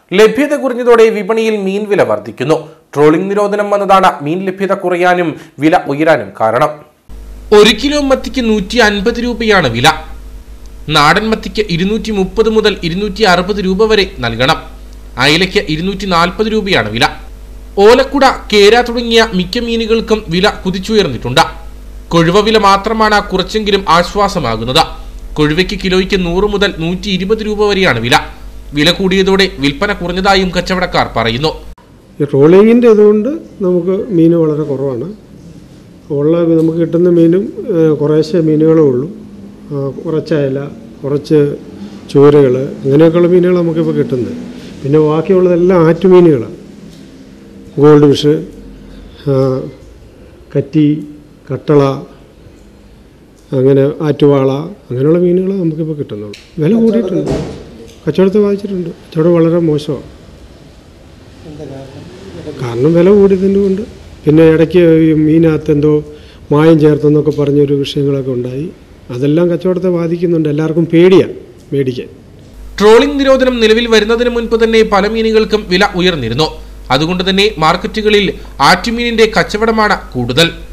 ലഭ്യത കുറഞ്ഞതോടെ വിപണിയിൽ മീൻ വില വർദ്ധിക്കുന്നു ട്രോളിംഗ് നിരോധനം വന്നതാണ് മീൻ ലഭ്യത കുറയാനും വില ഉയരാനും കാരണം ഒരു കിലോ മത്തിക്ക് നൂറ്റി അൻപത് രൂപയാണ് വില നാടൻ മത്തിക്ക് ഇരുന്നൂറ്റി മുപ്പത് മുതൽ ഇരുന്നൂറ്റി അറുപത് രൂപ വരെ നൽകണം അയലയ്ക്ക് ഇരുന്നൂറ്റി നാൽപ്പത് രൂപയാണ് വില ഓലക്കുട കേര തുടങ്ങിയ മിക്ക മീനുകൾക്കും വില കുതിച്ചുയർന്നിട്ടുണ്ട് കൊഴുവ വില മാത്രമാണ് കുറച്ചെങ്കിലും ആശ്വാസമാകുന്നത് കൊഴുവയ്ക്ക് കിലോയ്ക്ക് നൂറ് മുതൽ നൂറ്റി ഇരുപത് രൂപ വരെയാണ് വില വില കൂടിയതോടെ വിൽപ്പന കുറഞ്ഞതായും കച്ചവടക്കാർ പറയുന്നു ഈ ട്രോളിങ്ങിൻ്റെ ഇതുകൊണ്ട് നമുക്ക് മീൻ വളരെ കുറവാണ് ഉള്ള നമുക്ക് കിട്ടുന്ന മീനും ഏഹ്, കുറേശ്ശെ മീനുകളേ ഉള്ളൂ ആ, കുറച്ച് അയല കുറച്ച് ചൂരകൾ അങ്ങനെയൊക്കെയുള്ള മീനുകൾ നമുക്കിപ്പോൾ കിട്ടുന്നത് പിന്നെ ബാക്കിയുള്ളതെല്ലാം ആറ്റുമീനുകളാണ് ഗോൾഡ് ഫിഷ് ആ, കറ്റി കട്ടള അങ്ങനെ ആറ്റുവാള അങ്ങനെയുള്ള മീനുകൾ നമുക്കിപ്പോൾ കിട്ടുന്നുള്ളൂ വില കൂടിയിട്ടുണ്ട് കച്ചവടത്തെ ബാധിച്ചിട്ടുണ്ട് കച്ചവടം വളരെ മോശമാണ് കാരണം വില കൂടിയതിൻ്റെ കൊണ്ട് പിന്നെ ഇടയ്ക്ക് ഈ മീനകത്ത് എന്തോ മായം ചേർത്തെന്നൊക്കെ പറഞ്ഞൊരു വിഷയങ്ങളൊക്കെ ഉണ്ടായി അതെല്ലാം കച്ചവടത്തെ ബാധിക്കുന്നുണ്ട് എല്ലാവർക്കും പേടിയാണ് മേടിക്കാൻ ട്രോളിംഗ് നിരോധനം നിലവിൽ വരുന്നതിന് മുൻപ് തന്നെ പല മീനുകൾക്കും വില ഉയർന്നിരുന്നു അതുകൊണ്ട് തന്നെ മാർക്കറ്റുകളിൽ ആറ്റുമീനിന്റെ കച്ചവടമാണ് കൂടുതൽ